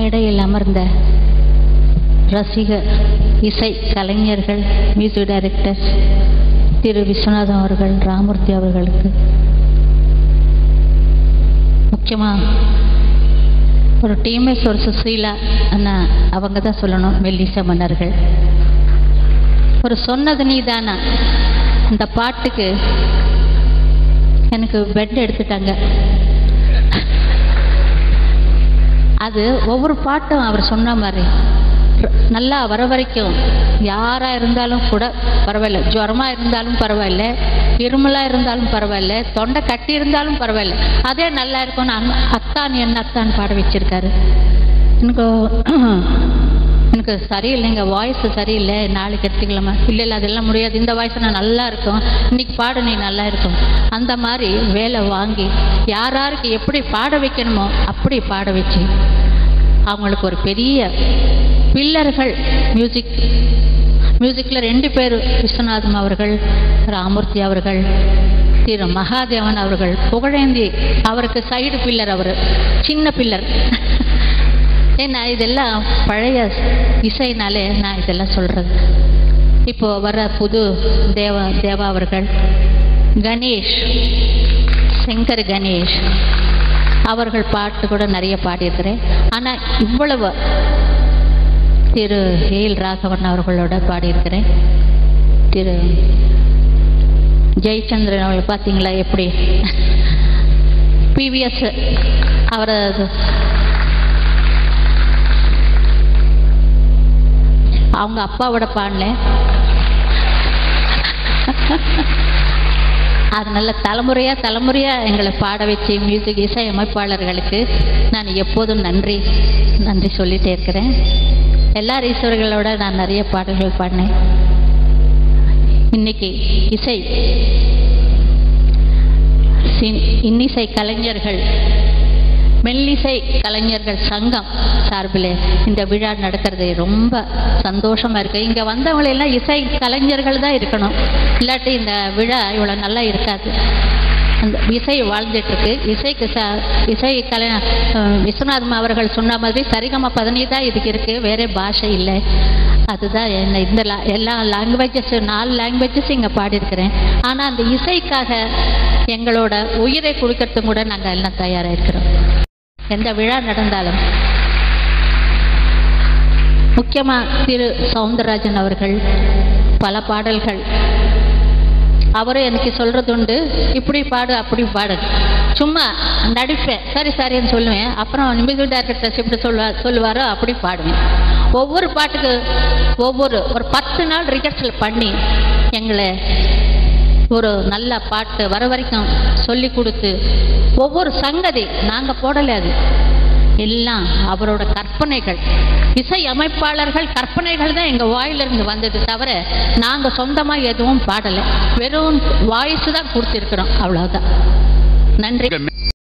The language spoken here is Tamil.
மேடையில் அமர்ந்த ரசிகர் இசை கலைஞர்கள் மியூசிக் டைரக்டர் திரு விஸ்வநாதன் அவர்கள் ராமூர்த்தி அவர்களுக்கு முக்கியமாக ஒரு டிஎம்எஸ் ஒரு சுசீலா அண்ணா அவங்க தான் சொல்லணும் மெல்லிச மன்னர்கள் ஒரு சொன்னது நீதானா அந்த பாட்டுக்கு எனக்கு பெட் எடுத்துட்டாங்க அது ஒவ்வொரு பாட்டும் அவர் சொன்ன மாதிரி நல்லா வர வரைக்கும் யாராக இருந்தாலும் கூட பரவாயில்ல ஜுரமாக இருந்தாலும் பரவாயில்ல இருமலாக இருந்தாலும் பரவாயில்ல தொண்டை கட்டி இருந்தாலும் பரவாயில்ல அதே நல்லா இருக்கும்னு அண்ணா அத்தான் என்ன அத்தான் பாட வச்சிருக்காரு எனக்கு எனக்கு சரியில்லைங்க வாய்ஸ் சரியில்லை நாளைக்கு எடுத்துக்கலாமா இல்லை இல்லை அதெல்லாம் முடியாது இந்த வாய்ஸ் நான் நல்லா இருக்கும் இன்னைக்கு பாடு நீ நல்லா இருக்கும் அந்த மாதிரி வேலை வாங்கி யார் யாருக்கு எப்படி பாட வைக்கணுமோ அப்படி பாட வச்சு அவங்களுக்கு ஒரு பெரிய பில்லர்கள் மியூசிக் மியூசிக்கில் ரெண்டு பேர் விஸ்வநாதம் அவர்கள் ராமூர்த்தி அவர்கள் திரு மகாதேவன் அவர்கள் புகழேந்தி அவருக்கு சைடு பில்லர் அவர் சின்ன பில்லர் ஏன்னா இதெல்லாம் பழைய இசைனாலே நான் இதெல்லாம் சொல்கிறது இப்போ வர புது தேவா தேவா அவர்கள் கணேஷ் சங்கர் கணேஷ் அவர்கள் பாட்டு கூட நிறைய பாடியிருக்கிறேன் ஆனால் இவ்வளவு திரு ஏல் ராகவன் அவர்களோட பாடியிருக்கிறேன் திரு ஜெயச்சந்திரன் அவர்கள் பார்த்தீங்களா எப்படி பிவிஎஸ் அவரை அவங்க அப்பாவோட பாடல அதனால தலைமுறையாக தலைமுறையாக எங்களை பாட வச்சு மியூசிக் இசை அமைப்பாளர்களுக்கு நான் எப்போதும் நன்றி நன்றி சொல்லிட்டே இருக்கிறேன் எல்லா ஈஸ்வர்களோட நான் நிறைய பாடல்கள் பாடினேன் இன்னைக்கு இசை இன்னிசை கலைஞர்கள் மெல்லிசை கலைஞர்கள் சங்கம் சார்பில் இந்த விழா நடக்கிறது ரொம்ப சந்தோஷமாக இருக்குது இங்கே வந்தவங்களெல்லாம் இசை கலைஞர்கள் தான் இருக்கணும் இல்லாட்டி இந்த விழா இவ்வளோ நல்லா இருக்காது அந்த இசை வாழ்ந்துட்டுருக்கு இசைக்கு ச இசை கலை விஸ்வநாதம் அவர்கள் சொன்ன மாதிரி சரிகம பதனி தான் இதுக்கு இருக்குது வேறே பாஷை இல்லை அதுதான் என்ன இந்த லா எல்லா லாங்குவேஜஸ் நாலு லாங்குவேஜஸ் இங்கே பாடியிருக்கிறேன் ஆனால் அந்த இசைக்காக எங்களோட உயிரை கொடுக்கறதுக்கு கூட நாங்கள் எல்லாம் தயாராக இருக்கிறோம் எந்த விழா நடந்தாலும் முக்கியமாக திரு சவுந்தரராஜன் அவர்கள் பல பாடல்கள் அவரும் எனக்கு சொல்கிறது உண்டு இப்படி பாடு அப்படி பாடு சும்மா நடிப்பேன் சரி சரின்னு சொல்லுவேன் அப்புறம் மியூசிக் டைரக்டர்ஸ் இப்படி சொல்லுவா சொல்லுவாரோ அப்படி பாடுவேன் ஒவ்வொரு பாட்டுக்கு ஒவ்வொரு ஒரு பத்து நாள் ரிஹர்சல் பண்ணி எங்களை ஒரு நல்ல பாட்டு வர வரைக்கும் சொல்லி கொடுத்து ஒவ்வொரு சங்கதி நாங்கள் போடலை அது எல்லாம் அவரோட கற்பனைகள் இசை அமைப்பாளர்கள் கற்பனைகள் தான் எங்கள் வாயிலிருந்து வந்தது தவிர நாங்கள் சொந்தமாக எதுவும் பாடலை வெறும் வாய்ஸ் தான் கொடுத்துருக்குறோம் அவ்வளோதான் நன்றி